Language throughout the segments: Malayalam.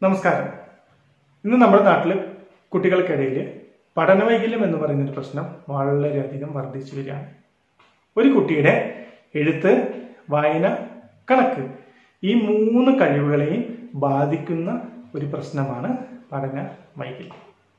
നമസ്കാരം ഇന്ന് നമ്മുടെ നാട്ടിൽ കുട്ടികൾക്കിടയിൽ പഠനവൈകല്യം എന്ന് പറയുന്ന ഒരു പ്രശ്നം വളരെയധികം വർദ്ധിച്ചു വരികയാണ് ഒരു കുട്ടിയുടെ എഴുത്ത് വായന കണക്ക് ഈ മൂന്ന് കഴിവുകളെയും ബാധിക്കുന്ന ഒരു പ്രശ്നമാണ് പഠന വൈകല്യം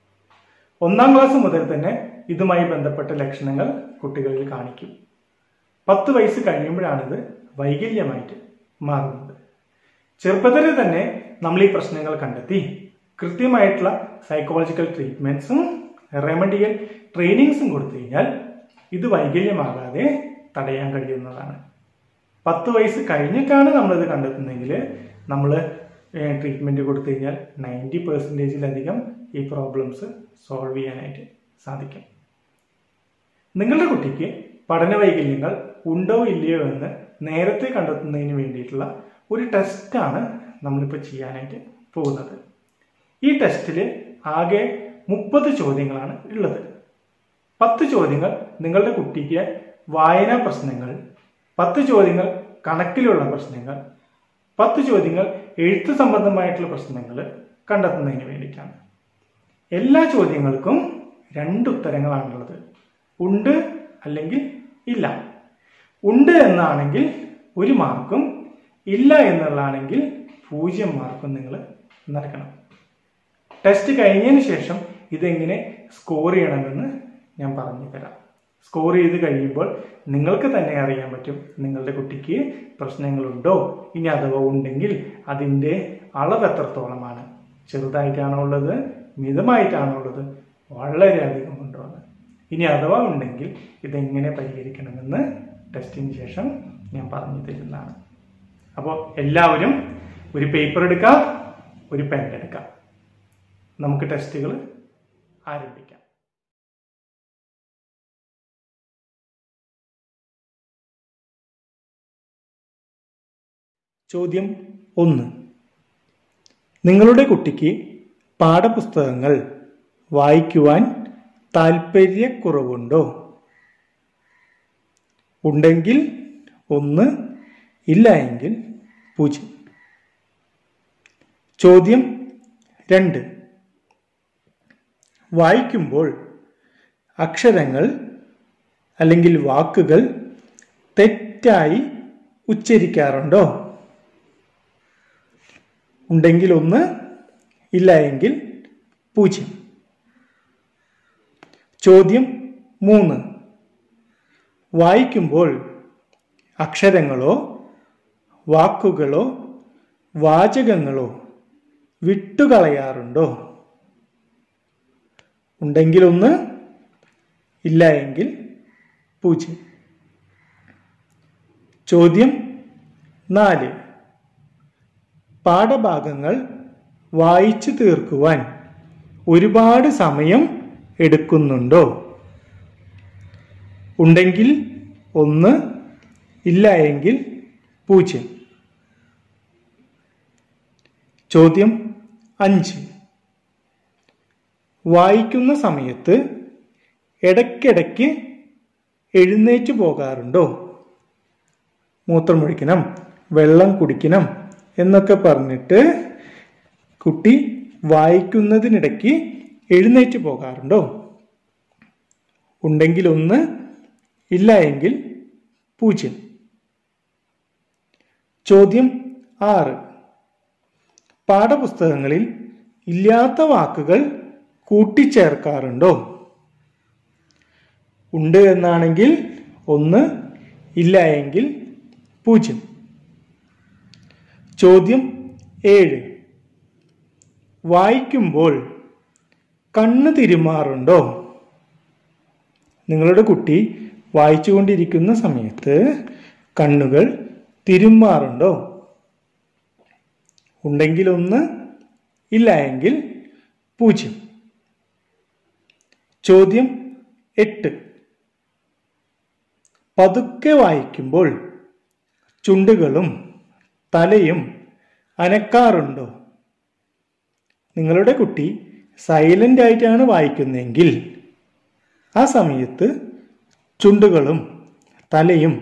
ഒന്നാം ക്ലാസ് മുതൽ തന്നെ ഇതുമായി ബന്ധപ്പെട്ട ലക്ഷണങ്ങൾ കുട്ടികളിൽ കാണിക്കും പത്ത് വയസ്സ് കഴിയുമ്പോഴാണിത് വൈകല്യമായിട്ട് മാറുന്നത് ചെറുപ്പത്തിൽ തന്നെ നമ്മൾ ഈ പ്രശ്നങ്ങൾ കണ്ടെത്തി കൃത്യമായിട്ടുള്ള സൈക്കോളജിക്കൽ ട്രീറ്റ്മെന്റ്സും റെമഡിയൽ ട്രെയിനിങ്സും കൊടുത്തു കഴിഞ്ഞാൽ ഇത് വൈകല്യമാകാതെ തടയാൻ കഴിയുന്നതാണ് പത്ത് വയസ്സ് കഴിഞ്ഞിട്ടാണ് നമ്മളിത് കണ്ടെത്തുന്നതെങ്കിൽ നമ്മൾ ട്രീറ്റ്മെന്റ് കൊടുത്തു കഴിഞ്ഞാൽ നയൻറ്റി പെർസെൻറ്റേജിലധികം ഈ പ്രോബ്ലംസ് സോൾവ് ചെയ്യാനായിട്ട് സാധിക്കും നിങ്ങളുടെ കുട്ടിക്ക് പഠന വൈകല്യങ്ങൾ ഉണ്ടോ ഇല്ലയോ എന്ന് നേരത്തെ കണ്ടെത്തുന്നതിന് വേണ്ടിയിട്ടുള്ള ഒരു ടെസ്റ്റാണ് നമ്മളിപ്പോൾ ചെയ്യാനായിട്ട് പോകുന്നത് ഈ ടെസ്റ്റിൽ ആകെ മുപ്പത് ചോദ്യങ്ങളാണ് ഉള്ളത് പത്ത് ചോദ്യങ്ങൾ നിങ്ങളുടെ കുട്ടിക്ക് വായനാ പ്രശ്നങ്ങൾ പത്ത് ചോദ്യങ്ങൾ കണക്കിലുള്ള പ്രശ്നങ്ങൾ പത്ത് ചോദ്യങ്ങൾ എഴുത്ത് സംബന്ധമായിട്ടുള്ള പ്രശ്നങ്ങൾ കണ്ടെത്തുന്നതിന് വേണ്ടിയിട്ടാണ് എല്ലാ ചോദ്യങ്ങൾക്കും രണ്ട് ഉത്തരങ്ങളാണുള്ളത് ഉണ്ട് അല്ലെങ്കിൽ ഇല്ല ഉണ്ട് എന്നാണെങ്കിൽ ഒരു മാർക്കും ഇല്ല എന്നുള്ളതാണെങ്കിൽ പൂജ്യം മാർക്കും നിങ്ങൾ നൽകണം ടെസ്റ്റ് കഴിഞ്ഞതിന് ശേഷം ഇതെങ്ങനെ സ്കോർ ചെയ്യണമെന്ന് ഞാൻ പറഞ്ഞു തരാം സ്കോർ ചെയ്ത് കഴിയുമ്പോൾ നിങ്ങൾക്ക് തന്നെ അറിയാൻ പറ്റും നിങ്ങളുടെ കുട്ടിക്ക് പ്രശ്നങ്ങളുണ്ടോ ഇനി അഥവാ ഉണ്ടെങ്കിൽ അതിൻ്റെ അളവ് എത്രത്തോളമാണ് ചെറുതായിട്ടാണോ ഉള്ളത് മിതമായിട്ടാണോ ഉള്ളത് വളരെയധികം ഉണ്ടോ എന്ന് ഇനി അഥവാ ഉണ്ടെങ്കിൽ ഇതെങ്ങനെ പരിഹരിക്കണമെന്ന് ടെസ്റ്റിന് ശേഷം ഞാൻ പറഞ്ഞു തരുന്നതാണ് അപ്പോൾ എല്ലാവരും ഒരു പേപ്പർ എടുക്കാം ഒരു പെൻ എടുക്കാം നമുക്ക് ടെസ്റ്റുകൾ ആരംഭിക്കാം ചോദ്യം ഒന്ന് നിങ്ങളുടെ കുട്ടിക്ക് പാഠപുസ്തകങ്ങൾ വായിക്കുവാൻ താല്പര്യക്കുറവുണ്ടോ ഉണ്ടെങ്കിൽ ഒന്ന് ഇല്ല എങ്കിൽ പൂജ്യം ചോദ്യം രണ്ട് വായിക്കുമ്പോൾ അക്ഷരങ്ങൾ അല്ലെങ്കിൽ വാക്കുകൾ തെറ്റായി ഉച്ചരിക്കാറുണ്ടോ ഉണ്ടെങ്കിൽ ഒന്ന് ഇല്ല എങ്കിൽ പൂജ്യം ചോദ്യം മൂന്ന് വായിക്കുമ്പോൾ അക്ഷരങ്ങളോ വാക്കുകളോ വാചകങ്ങളോ വിട്ടുകളയാറുണ്ടോ ഉണ്ടെങ്കിൽ ഒന്ന് ഇല്ല എങ്കിൽ പൂജ്യം ചോദ്യം നാല് പാഠഭാഗങ്ങൾ വായിച്ചു തീർക്കുവാൻ ഒരുപാട് സമയം എടുക്കുന്നുണ്ടോ ഉണ്ടെങ്കിൽ ഒന്ന് ഇല്ല എങ്കിൽ പൂജ്യം ചോദ്യം അഞ്ച് വായിക്കുന്ന സമയത്ത് ഇടയ്ക്കിടയ്ക്ക് എഴുന്നേറ്റ് പോകാറുണ്ടോ മൂത്രമൊഴിക്കണം വെള്ളം കുടിക്കണം എന്നൊക്കെ പറഞ്ഞിട്ട് കുട്ടി വായിക്കുന്നതിനിടയ്ക്ക് എഴുന്നേറ്റ് പോകാറുണ്ടോ ഉണ്ടെങ്കിൽ ഒന്ന് ഇല്ല എങ്കിൽ പൂജ്യം ചോദ്യം ആറ് പാഠപുസ്തകങ്ങളിൽ ഇല്ലാത്ത വാക്കുകൾ കൂട്ടിച്ചേർക്കാറുണ്ടോ ഉണ്ട് എന്നാണെങ്കിൽ ഒന്ന് ഇല്ല എങ്കിൽ പൂജ്യം ചോദ്യം ഏഴ് വായിക്കുമ്പോൾ കണ്ണ് തിരുമാറുണ്ടോ നിങ്ങളുടെ കുട്ടി വായിച്ചുകൊണ്ടിരിക്കുന്ന സമയത്ത് കണ്ണുകൾ തിരുമാറുണ്ടോ ഉണ്ടെങ്കിൽ ഒന്ന് ഇല്ല എങ്കിൽ പൂജ്യം ചോദ്യം എട്ട് പതുക്കെ വായിക്കുമ്പോൾ ചുണ്ടുകളും തലയും അനക്കാറുണ്ടോ നിങ്ങളുടെ കുട്ടി സൈലന്റ് ആയിട്ടാണ് വായിക്കുന്നതെങ്കിൽ ആ സമയത്ത് ചുണ്ടുകളും തലയും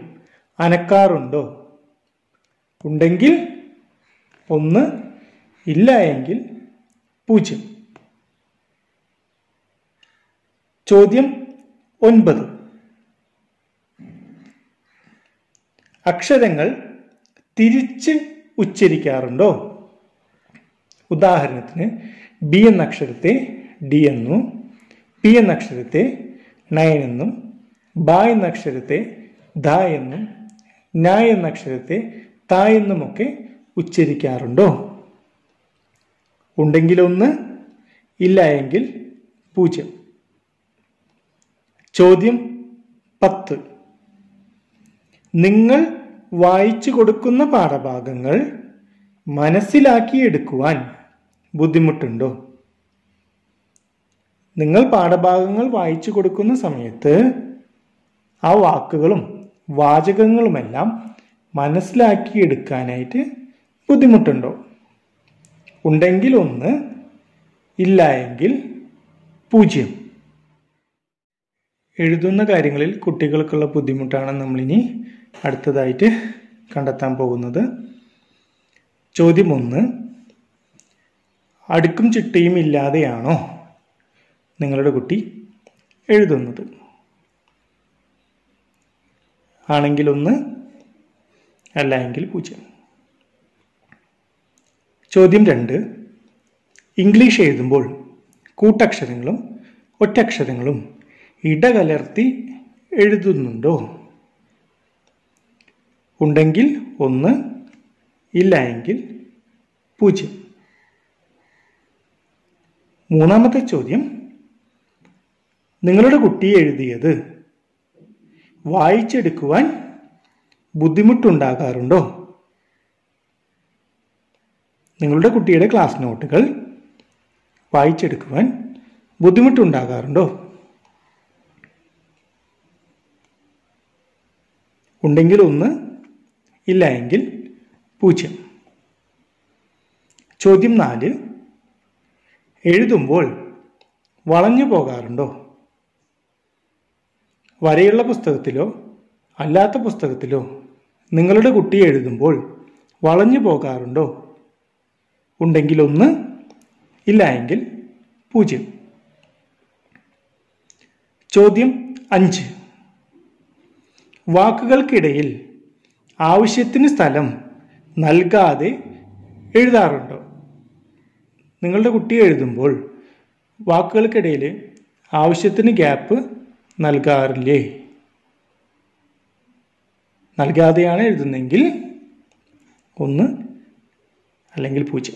അനക്കാറുണ്ടോ ഉണ്ടെങ്കിൽ ഒന്ന് ഇല്ല എങ്കിൽ പൂജ്യം ചോദ്യം ഒൻപത് അക്ഷരങ്ങൾ തിരിച്ച് ഉച്ചരിക്കാറുണ്ടോ ഉദാഹരണത്തിന് ബി എന്ന അക്ഷരത്തെ ഡി എന്നും പി എന്ന അക്ഷരത്തെ നയൻ എന്നും ബ എന്ന അക്ഷരത്തെ ധ എന്നും ന എന്ന അക്ഷരത്തെ ത എന്നുമൊക്കെ ഉച്ചരിക്കാറുണ്ടോ ഉണ്ടെങ്കിൽ ഒന്ന് ഇല്ല എങ്കിൽ പൂജ്യം ചോദ്യം പത്ത് നിങ്ങൾ വായിച്ചു കൊടുക്കുന്ന പാഠഭാഗങ്ങൾ മനസ്സിലാക്കിയെടുക്കുവാൻ ബുദ്ധിമുട്ടുണ്ടോ നിങ്ങൾ പാഠഭാഗങ്ങൾ വായിച്ചു കൊടുക്കുന്ന സമയത്ത് ആ വാക്കുകളും വാചകങ്ങളുമെല്ലാം മനസ്സിലാക്കിയെടുക്കാനായിട്ട് ബുദ്ധിമുട്ടുണ്ടോ ഉണ്ടെങ്കിൽ ഒന്ന് ഇല്ല എങ്കിൽ പൂജ്യം എഴുതുന്ന കാര്യങ്ങളിൽ കുട്ടികൾക്കുള്ള ബുദ്ധിമുട്ടാണ് നമ്മളിനി അടുത്തതായിട്ട് കണ്ടെത്താൻ പോകുന്നത് ചോദ്യം ഒന്ന് അടുക്കും ചിട്ടയും ഇല്ലാതെയാണോ നിങ്ങളുടെ കുട്ടി എഴുതുന്നത് ആണെങ്കിൽ ഒന്ന് അല്ല എങ്കിൽ പൂജ്യം ചോദ്യം രണ്ട് ഇംഗ്ലീഷ് എഴുതുമ്പോൾ കൂട്ടക്ഷരങ്ങളും ഒറ്റക്ഷരങ്ങളും ഇടകലർത്തി എഴുതുന്നുണ്ടോ ഉണ്ടെങ്കിൽ ഒന്ന് ഇല്ല എങ്കിൽ പൂജ്യം മൂന്നാമത്തെ ചോദ്യം നിങ്ങളുടെ കുട്ടി എഴുതിയത് വായിച്ചെടുക്കുവാൻ ബുദ്ധിമുട്ടുണ്ടാകാറുണ്ടോ നിങ്ങളുടെ കുട്ടിയുടെ ക്ലാസ് നോട്ടുകൾ വായിച്ചെടുക്കുവാൻ ബുദ്ധിമുട്ടുണ്ടാകാറുണ്ടോ ഉണ്ടെങ്കിൽ ഒന്ന് ഇല്ല എങ്കിൽ പൂജ്യം ചോദ്യം നാല് എഴുതുമ്പോൾ വളഞ്ഞു പോകാറുണ്ടോ വരെയുള്ള പുസ്തകത്തിലോ അല്ലാത്ത പുസ്തകത്തിലോ നിങ്ങളുടെ കുട്ടി എഴുതുമ്പോൾ വളഞ്ഞു പോകാറുണ്ടോ ഉണ്ടെങ്കിൽ ഒന്ന് ഇല്ല എങ്കിൽ പൂജ്യം ചോദ്യം അഞ്ച് വാക്കുകൾക്കിടയിൽ ആവശ്യത്തിന് സ്ഥലം നൽകാതെ എഴുതാറുണ്ടോ നിങ്ങളുടെ കുട്ടി എഴുതുമ്പോൾ വാക്കുകൾക്കിടയിൽ ആവശ്യത്തിന് ഗ്യാപ്പ് നൽകാറില്ലേ നൽകാതെയാണ് എഴുതുന്നതെങ്കിൽ ഒന്ന് അല്ലെങ്കിൽ പൂജ്യം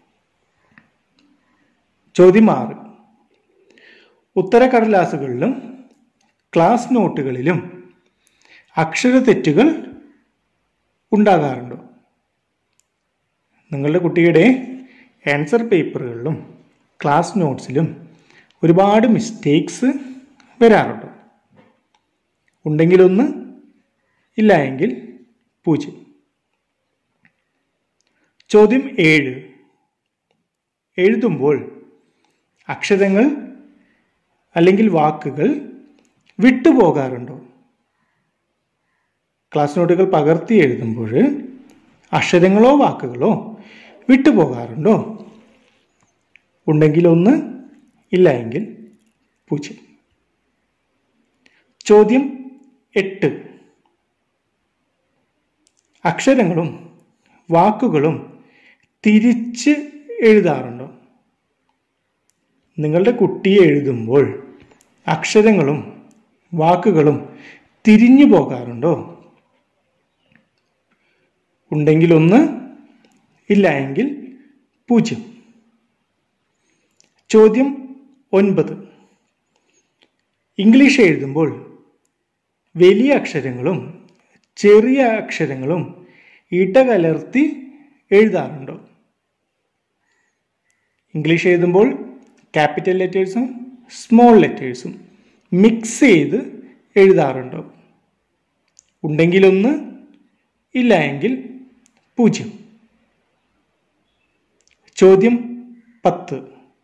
ചോദ്യം ആറ് ഉത്തരക്കടലാസുകളിലും ക്ലാസ് നോട്ടുകളിലും അക്ഷരതെറ്റുകൾ ഉണ്ടാകാറുണ്ടോ നിങ്ങളുടെ കുട്ടിയുടെ ആൻസർ പേപ്പറുകളിലും ക്ലാസ് നോട്ട്സിലും ഒരുപാട് മിസ്റ്റേക്സ് വരാറുണ്ട് ഉണ്ടെങ്കിൽ ഒന്ന് ഇല്ല എങ്കിൽ പൂജ്യം ചോദ്യം ഏഴ് എഴുതുമ്പോൾ അക്ഷരങ്ങൾ അല്ലെങ്കിൽ വാക്കുകൾ വിട്ടുപോകാറുണ്ടോ ക്ലാസ് നോട്ടുകൾ പകർത്തി എഴുതുമ്പോൾ അക്ഷരങ്ങളോ വാക്കുകളോ വിട്ടുപോകാറുണ്ടോ ഉണ്ടെങ്കിൽ ഒന്ന് ഇല്ല എങ്കിൽ പൂജ്യം ചോദ്യം എട്ട് അക്ഷരങ്ങളും വാക്കുകളും തിരിച്ച് എഴുതാറുണ്ടോ നിങ്ങളുടെ കുട്ടിയെ എഴുതുമ്പോൾ അക്ഷരങ്ങളും വാക്കുകളും തിരിഞ്ഞു പോകാറുണ്ടോ ഉണ്ടെങ്കിൽ ഒന്ന് ഇല്ല എങ്കിൽ പൂജ്യം ചോദ്യം ഒൻപത് ഇംഗ്ലീഷ് എഴുതുമ്പോൾ വലിയ അക്ഷരങ്ങളും ചെറിയ അക്ഷരങ്ങളും ഇടകലർത്തി എഴുതാറുണ്ടോ ഇംഗ്ലീഷ് എഴുതുമ്പോൾ ക്യാപിറ്റൽ ലെറ്റേഴ്സും സ്മോൾ ലെറ്റേഴ്സും മിക്സ് ചെയ്ത് എഴുതാറുണ്ടോ ഉണ്ടെങ്കിൽ ഒന്ന് ഇല്ല എങ്കിൽ പൂജ്യം ചോദ്യം പത്ത്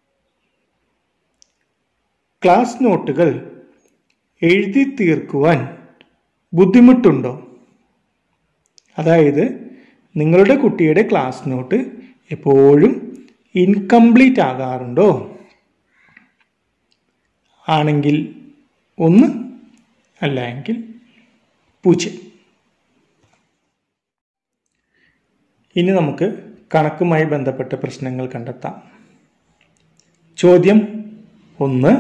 ക്ലാസ് നോട്ടുകൾ എഴുതി തീർക്കുവാൻ ബുദ്ധിമുട്ടുണ്ടോ അതായത് നിങ്ങളുടെ കുട്ടിയുടെ ക്ലാസ് നോട്ട് എപ്പോഴും ഇൻകംപ്ലീറ്റ് ആകാറുണ്ടോ ആണെങ്കിൽ ഒന്ന് അല്ല എങ്കിൽ പൂജ്യം ഇനി നമുക്ക് കണക്കുമായി ബന്ധപ്പെട്ട പ്രശ്നങ്ങൾ കണ്ടെത്താം ചോദ്യം ഒന്ന്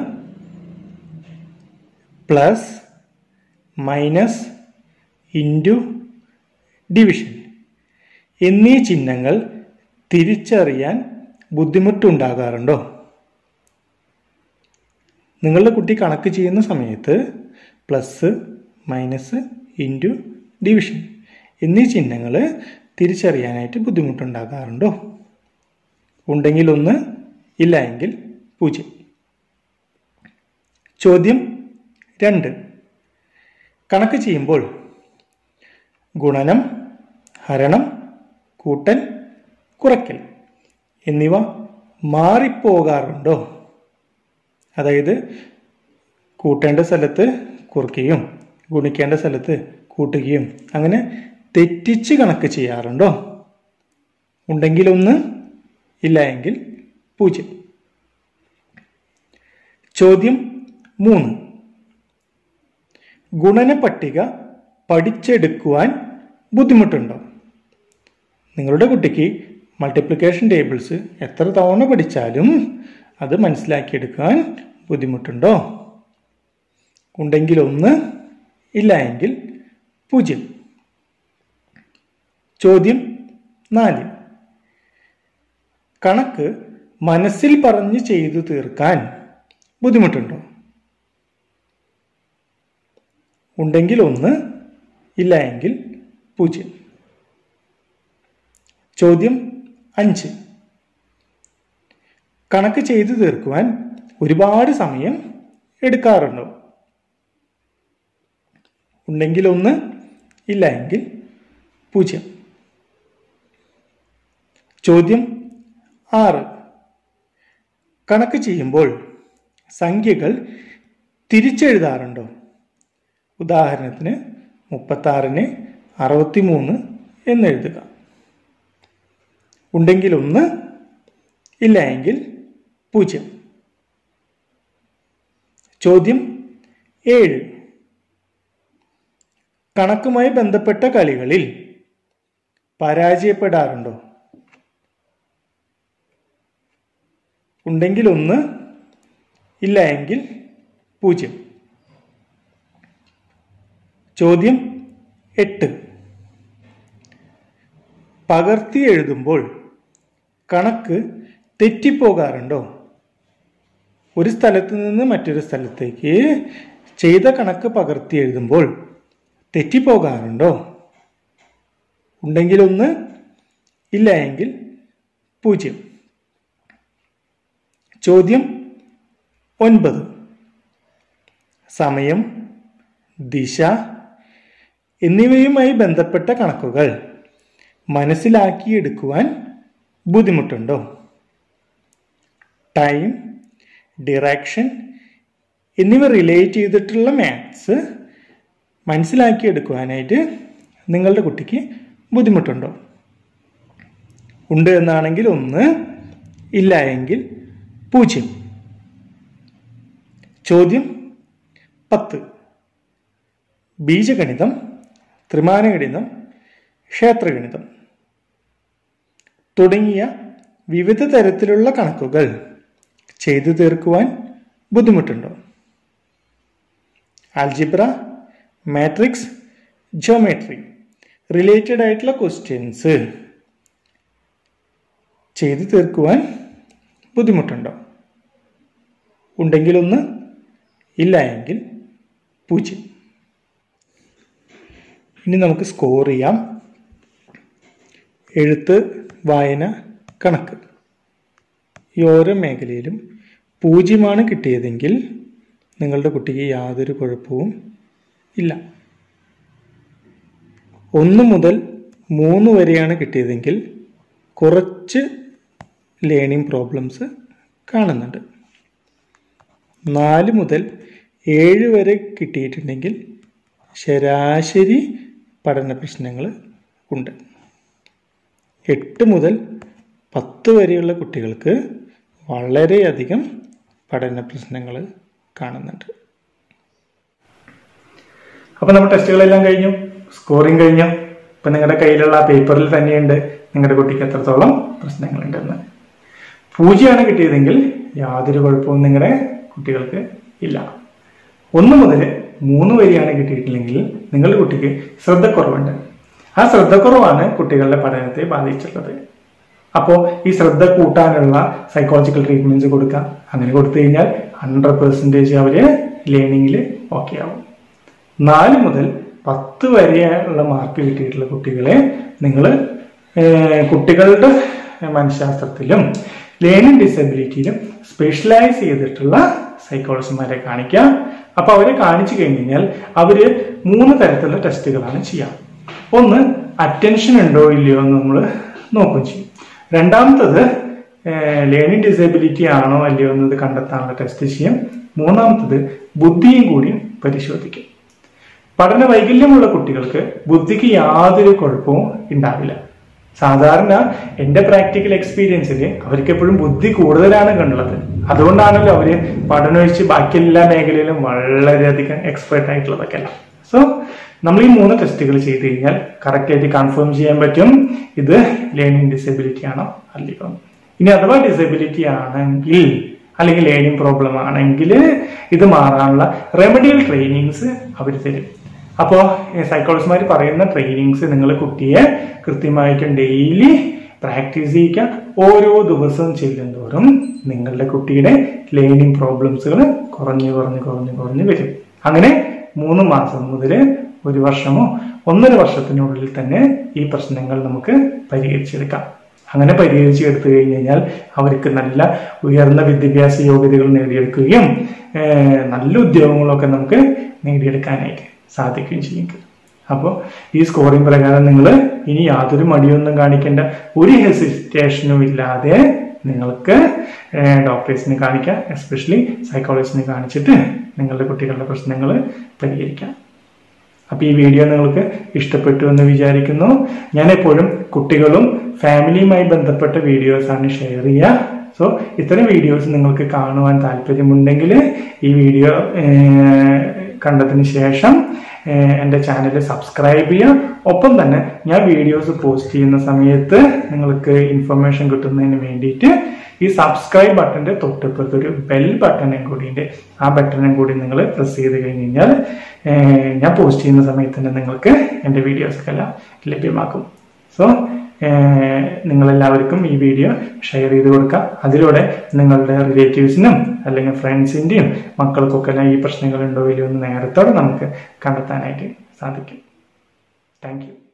പ്ലസ് മൈനസ് ഇൻറ്റു ഡിവിഷൻ എന്നീ ചിഹ്നങ്ങൾ തിരിച്ചറിയാൻ ബുദ്ധിമുട്ടുണ്ടാകാറുണ്ടോ നിങ്ങളുടെ കുട്ടി കണക്ക് ചെയ്യുന്ന സമയത്ത് പ്ലസ് മൈനസ് ഇൻറ്റു ഡിവിഷൻ എന്നീ ചിഹ്നങ്ങൾ തിരിച്ചറിയാനായിട്ട് ബുദ്ധിമുട്ടുണ്ടാകാറുണ്ടോ ഉണ്ടെങ്കിൽ ഒന്ന് ഇല്ല എങ്കിൽ പൂജ്യം ചോദ്യം രണ്ട് കണക്ക് ചെയ്യുമ്പോൾ ഗുണനം ഹരണം കൂട്ടൽ കുറയ്ക്കൽ എന്നിവ മാറിപ്പോകാറുണ്ടോ അതായത് കൂട്ടേണ്ട സ്ഥലത്ത് കുറയ്ക്കുകയും ഗുണിക്കേണ്ട സ്ഥലത്ത് കൂട്ടുകയും അങ്ങനെ തെറ്റിച്ച് കണക്ക് ചെയ്യാറുണ്ടോ ഉണ്ടെങ്കിൽ ഒന്ന് ഇല്ല എങ്കിൽ പൂജ്യം ചോദ്യം മൂന്ന് ഗുണന പട്ടിക പഠിച്ചെടുക്കുവാൻ ബുദ്ധിമുട്ടുണ്ടോ നിങ്ങളുടെ കുട്ടിക്ക് മൾട്ടിപ്ലിക്കേഷൻ ടേബിൾസ് എത്ര തവണ പഠിച്ചാലും അത് മനസ്സിലാക്കിയെടുക്കാൻ ബുദ്ധിമുട്ടുണ്ടോ ഉണ്ടെങ്കിൽ ഒന്ന് ഇല്ല എങ്കിൽ പൂജ്യം ചോദ്യം നാല് കണക്ക് മനസ്സിൽ പറഞ്ഞ് ചെയ്തു തീർക്കാൻ ബുദ്ധിമുട്ടുണ്ടോ ഉണ്ടെങ്കിൽ ഒന്ന് ഇല്ല എങ്കിൽ പൂജ്യം ചോദ്യം അഞ്ച് കണക്ക് ചെയ്തു തീർക്കുവാൻ ഒരുപാട് സമയം എടുക്കാറുണ്ടോ ഉണ്ടെങ്കിൽ ഒന്ന് ഇല്ല എങ്കിൽ പൂജ്യം ചോദ്യം ആറ് കണക്ക് ചെയ്യുമ്പോൾ സംഖ്യകൾ തിരിച്ചെഴുതാറുണ്ടോ ഉദാഹരണത്തിന് മുപ്പത്താറിന് അറുപത്തി മൂന്ന് എന്നെഴുതുക ഉണ്ടെങ്കിൽ ഒന്ന് ഇല്ല എങ്കിൽ പൂജ്യം ചോദ്യം ഏഴ് കണക്കുമായി ബന്ധപ്പെട്ട കളികളിൽ പരാജയപ്പെടാറുണ്ടോ ഉണ്ടെങ്കിൽ ഒന്ന് ഇല്ല എങ്കിൽ പൂജ്യം ചോദ്യം എട്ട് പകർത്തി എഴുതുമ്പോൾ കണക്ക് തെറ്റിപ്പോകാറുണ്ടോ ഒരു സ്ഥലത്ത് നിന്ന് മറ്റൊരു സ്ഥലത്തേക്ക് ചെയ്ത കണക്ക് പകർത്തി എഴുതുമ്പോൾ തെറ്റിപ്പോകാറുണ്ടോ ഉണ്ടെങ്കിൽ ഒന്ന് ഇല്ല എങ്കിൽ പൂജ്യം ചോദ്യം ഒൻപത് സമയം ദിശ എന്നിവയുമായി ബന്ധപ്പെട്ട കണക്കുകൾ മനസ്സിലാക്കിയെടുക്കുവാൻ ബുദ്ധിമുട്ടുണ്ടോ ടൈം ഡിറക്ഷൻ എന്നിവ റിലേറ്റ് ചെയ്തിട്ടുള്ള മാത്സ് മനസ്സിലാക്കിയെടുക്കുവാനായിട്ട് നിങ്ങളുടെ കുട്ടിക്ക് ബുദ്ധിമുട്ടുണ്ടോ ഉണ്ട് എന്നാണെങ്കിൽ ഒന്ന് ഇല്ല എങ്കിൽ പൂജ്യം ചോദ്യം പത്ത് ബീജഗണിതം ത്രിമാനഗണിതം ക്ഷേത്രഗണിതം തുടങ്ങിയ വിവിധ തരത്തിലുള്ള കണക്കുകൾ ചെയ്തു തീർക്കുവാൻ ബുദ്ധിമുട്ടുണ്ടോ ആൽജിബ്ര മാട്രിക്സ് ജോമെട്രി റിലേറ്റഡ് ആയിട്ടുള്ള ക്വസ്റ്റ്യൻസ് ചെയ്തു തീർക്കുവാൻ ബുദ്ധിമുട്ടുണ്ടോ ഉണ്ടെങ്കിൽ ഒന്ന് ഇല്ല എങ്കിൽ പൂജ്യം ഇനി നമുക്ക് സ്കോർ ചെയ്യാം എഴുത്ത് വായന കണക്ക് ഈ ഓരോ മേഖലയിലും പൂജ്യമാണ് കിട്ടിയതെങ്കിൽ നിങ്ങളുടെ കുട്ടിക്ക് യാതൊരു കുഴപ്പവും ഇല്ല ഒന്ന് മുതൽ മൂന്ന് വരെയാണ് കിട്ടിയതെങ്കിൽ കുറച്ച് ലേണിംഗ് പ്രോബ്ലംസ് കാണുന്നുണ്ട് നാല് മുതൽ ഏഴ് വരെ കിട്ടിയിട്ടുണ്ടെങ്കിൽ ശരാശരി പഠന പ്രശ്നങ്ങൾ ഉണ്ട് എട്ട് മുതൽ പത്ത് വരെയുള്ള കുട്ടികൾക്ക് വളരെയധികം പഠന പ്രശ്നങ്ങൾ കാണുന്നുണ്ട് അപ്പോൾ നമ്മുടെ ടെസ്റ്റുകളെല്ലാം കഴിഞ്ഞു സ്കോറിങ് കഴിഞ്ഞു ഇപ്പം നിങ്ങളുടെ കയ്യിലുള്ള ആ പേപ്പറിൽ തന്നെയുണ്ട് നിങ്ങളുടെ കുട്ടിക്ക് എത്രത്തോളം പ്രശ്നങ്ങളുണ്ടെന്ന് പൂജ്യമാണ് കിട്ടിയതെങ്കിൽ യാതൊരു കുഴപ്പവും നിങ്ങളുടെ കുട്ടികൾക്ക് ഇല്ല ഒന്ന് മുതൽ മൂന്ന് വരെയാണ് കിട്ടിയിട്ടില്ലെങ്കിൽ നിങ്ങളുടെ കുട്ടിക്ക് ശ്രദ്ധക്കുറവുണ്ട് ആ ശ്രദ്ധക്കുറവാണ് കുട്ടികളുടെ പഠനത്തെ ബാധിച്ചിട്ടുള്ളത് അപ്പോൾ ഈ ശ്രദ്ധ കൂട്ടാനുള്ള സൈക്കോളജിക്കൽ ട്രീറ്റ്മെന്റ്സ് കൊടുക്കാം അങ്ങനെ കൊടുത്തു കഴിഞ്ഞാൽ ഹൺഡ്രഡ് പെർസെൻറ്റേജ് അവര് ലേണിങ്ങിൽ ഓക്കെ ആവും നാല് മുതൽ പത്ത് വരെയുള്ള മാർക്ക് കിട്ടിയിട്ടുള്ള കുട്ടികളെ നിങ്ങൾ കുട്ടികളുടെ മനഃശാസ്ത്രത്തിലും ലേണിംഗ് ഡിസബിലിറ്റിയിലും സ്പെഷ്യലൈസ് ചെയ്തിട്ടുള്ള സൈക്കോളജിമാരെ കാണിക്കാം അപ്പൊ അവരെ കാണിച്ചു കഴിഞ്ഞ് കഴിഞ്ഞാൽ അവര് മൂന്ന് തരത്തിലുള്ള ടെസ്റ്റുകളാണ് ചെയ്യാം ഒന്ന് അറ്റൻഷൻ ഉണ്ടോ ഇല്ലയോ എന്ന് നമ്മൾ നോക്കുകയും ചെയ്യും രണ്ടാമത്തത് ലേണിംഗ് ഡിസബിലിറ്റി ആണോ അല്ലയോ എന്നത് കണ്ടെത്താനുള്ള ടെസ്റ്റ് ചെയ്യും മൂന്നാമത്തത് ബുദ്ധിയും കൂടി പരിശോധിക്കും പഠന വൈകല്യമുള്ള കുട്ടികൾക്ക് ബുദ്ധിക്ക് യാതൊരു കുഴപ്പവും ഉണ്ടാവില്ല സാധാരണ എന്റെ പ്രാക്ടിക്കൽ എക്സ്പീരിയൻസിൽ അവർക്ക് എപ്പോഴും ബുദ്ധി കൂടുതലാണ് കണ്ടുള്ളത് അതുകൊണ്ടാണല്ലോ അവര് പഠനമൊഴിച്ച് ബാക്കി എല്ലാ മേഖലയിലും വളരെയധികം എക്സ്പേർട്ട് ആയിട്ടുള്ളതൊക്കെ അല്ല സോ നമ്മൾ ഈ മൂന്ന് ടെസ്റ്റുകൾ ചെയ്ത് കഴിഞ്ഞാൽ കറക്റ്റ് ആയിട്ട് കൺഫേം ചെയ്യാൻ പറ്റും ഇത് ലേണിംഗ് ഡിസബിലിറ്റി ആണോ അല്ലയോ ഇനി അഥവാ ഡിസബിലിറ്റി ആണെങ്കിൽ അല്ലെങ്കിൽ ലേണിംഗ് പ്രോബ്ലം ആണെങ്കിൽ ഇത് മാറാനുള്ള റെമഡിയൽ ട്രെയിനിങ്സ് അവർ തരും അപ്പോൾ സൈക്കോളജിസ്റ്റുമാർ പറയുന്ന ട്രെയിനിങ്സ് നിങ്ങൾ കുട്ടിയെ കൃത്യമായിട്ടും ഡെയിലി പ്രാക്ടീസ് ചെയ്യിക്കുക ഓരോ ദിവസവും ചെല്ലുന്തോറും നിങ്ങളുടെ കുട്ടിയുടെ ലേണിംഗ് പ്രോബ്ലംസുകൾ കുറഞ്ഞു കുറഞ്ഞു കുറഞ്ഞു കുറഞ്ഞു വരും അങ്ങനെ മൂന്ന് മാസം മുതൽ ഒരു വർഷമോ ഒന്നര വർഷത്തിനുള്ളിൽ തന്നെ ഈ പ്രശ്നങ്ങൾ നമുക്ക് പരിഹരിച്ചെടുക്കാം അങ്ങനെ പരിഹരിച്ച് എടുത്തു കഴിഞ്ഞ് കഴിഞ്ഞാൽ അവർക്ക് നല്ല ഉയർന്ന വിദ്യാഭ്യാസ യോഗ്യതകൾ നേടിയെടുക്കുകയും നല്ല ഉദ്യോഗങ്ങളൊക്കെ നമുക്ക് നേടിയെടുക്കാനായിട്ട് സാധിക്കുകയും ചെയ്യും അപ്പോൾ ഈ സ്കോറിംഗ് പ്രകാരം നിങ്ങൾ ഇനി യാതൊരു മടിയൊന്നും കാണിക്കേണ്ട ഒരു ഹെസിറ്റേഷനും ഇല്ലാതെ നിങ്ങൾക്ക് ഡോക്ടേഴ്സിനെ കാണിക്കാം എസ്പെഷ്യലി സൈക്കോളജിസ്റ്റിനെ കാണിച്ചിട്ട് നിങ്ങളുടെ കുട്ടികളുടെ പ്രശ്നങ്ങൾ പരിഹരിക്കാം അപ്പോൾ ഈ വീഡിയോ നിങ്ങൾക്ക് ഇഷ്ടപ്പെട്ടു എന്ന് വിചാരിക്കുന്നു ഞാൻ എപ്പോഴും കുട്ടികളും ഫാമിലിയുമായി ബന്ധപ്പെട്ട വീഡിയോസാണ് ഷെയർ ചെയ്യുക സോ ഇത്തരം വീഡിയോസ് നിങ്ങൾക്ക് കാണുവാൻ താല്പര്യമുണ്ടെങ്കിൽ ഈ വീഡിയോ കണ്ടതിന് ശേഷം എൻ്റെ ചാനൽ സബ്സ്ക്രൈബ് ചെയ്യുക ഒപ്പം തന്നെ ഞാൻ വീഡിയോസ് പോസ്റ്റ് ചെയ്യുന്ന സമയത്ത് നിങ്ങൾക്ക് ഇൻഫർമേഷൻ കിട്ടുന്നതിന് വേണ്ടിയിട്ട് ഈ സബ്സ്ക്രൈബ് ബട്ടന്റെ തൊട്ടിപ്പുറത്ത് ഒരു ബെൽ ബട്ടനും കൂടി ഉണ്ട് ആ ബട്ടനും കൂടി നിങ്ങൾ പ്രസ് ചെയ്ത് കഴിഞ്ഞ് കഴിഞ്ഞാൽ ഞാൻ പോസ്റ്റ് ചെയ്യുന്ന സമയത്ത് തന്നെ നിങ്ങൾക്ക് എൻ്റെ വീഡിയോസൊക്കെ എല്ലാം ലഭ്യമാക്കും സോ നിങ്ങളെല്ലാവർക്കും ഈ വീഡിയോ ഷെയർ ചെയ്ത് കൊടുക്കുക അതിലൂടെ നിങ്ങളുടെ റിലേറ്റീവ്സിനും അല്ലെങ്കിൽ ഫ്രണ്ട്സിൻ്റെയും മക്കൾക്കൊക്കെ എല്ലാം ഈ പ്രശ്നങ്ങൾ ഉണ്ടോ ഇല്ലയോ എന്ന് നേരത്തോടെ നമുക്ക് കണ്ടെത്താനായിട്ട് സാധിക്കും താങ്ക് യു